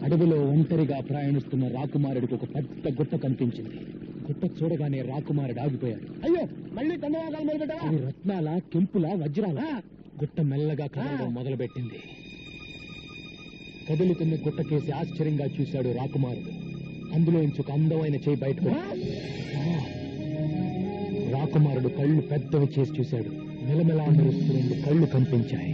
అడవిలో ఒంటరిగా ప్రయాణిస్తున్న రాకుమారుడికి ఒక పెద్ద గుట్ట కనిపించింది గుట్ట చూడగానే రాకుమారుడు ఆగిపోయాడు అయ్యో మళ్ళీ కందవాకాలు మొదలు పెట్టావా అది రత్నాల కెంపుల వజ్రాల గుట్ట మెల్లగా కదలడం మొదలుపెట్టింది కదులుతున్న గుట్టకేసి ఆశ్చర్యంగా చూశాడు రాకుమారుడు అందులోంచి ఒక అందమైన చేయి బయటకు రాకుమారుడు కళ్ళు పెద్దవి చేసి చూశాడు మెలమెలా మెరుస్తూ రెండు కళ్ళు కనిపించాయి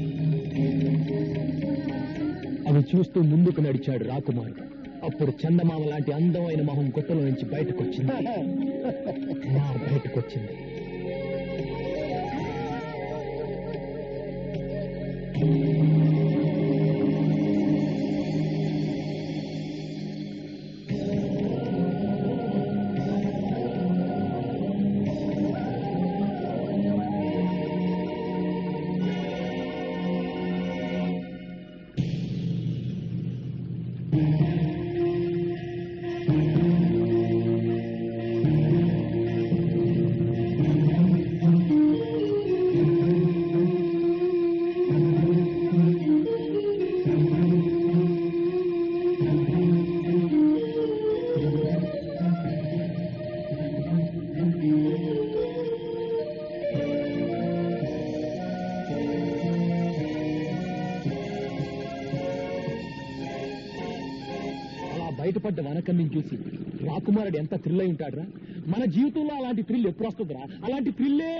అవి చూస్తూ ముందుకు నడిచాడు రాకుమారుడు అప్పుడు చందమామ లాంటి అందమైన మొహం గుట్టలో నుంచి బయటకొచ్చింది నా బయటకొచ్చింది అలా బయటపడ్డ వనకన్నిని చూసి రాకుమారుడు ఎంత థ్రిల్ అయి ఉంటాడురా మన జీవితంలో అలాంటి థ్రిల్ ఎప్పుడు వస్తుందిరా అలాంటి థ్రిల్లే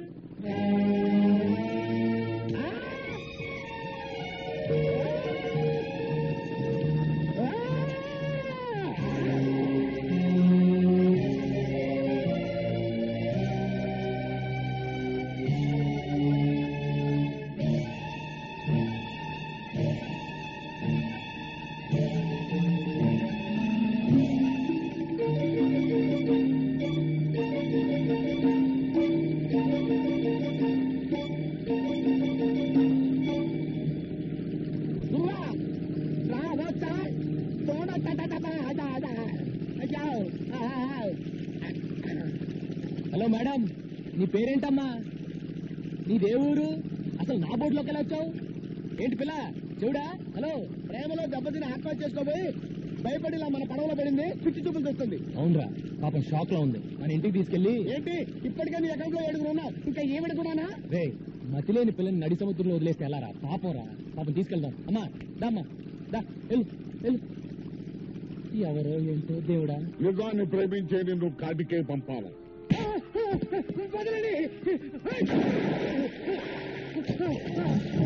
దుర్రా రా వచ్చా తోడ తట తట అద అద అయ్యో హలో మేడం నీ పేరేంటమ్మా నీ దేవురు అసలు నా బోర్డులోకి ఎలా వచ్చావు ఏంటి పిల్ల చెవుడా హలో ప్రేమలో దెబ్బతిని ఆత్మహత్య చేసుకోబోయి భయపడి ఇలా మన పడవలో పడింది పిచ్చి చూపులు తెస్తుంది అవునరా పాపం షాక్ లో ఉంది మన ఇంటికి తీసుకెళ్లి ఏంటి ఇప్పటికే నీ అకౌంట్ లో ఏడుగురు ఉన్నావు ఇంకా ఈవిడ కూడానా రే మతిలేని పిల్లని నడి సముద్రంలో వదిలేస్తే ఎలారా పాపం రా పాపం తీసుకెళ్దాం అమ్మా దామ్మా దా వెళ్ళు వెళ్ళు ఎవరో ఏంటో దేవుడా యుగాన్ని ప్రేమించే నిన్ను కాటికే పంపాలి వదలండి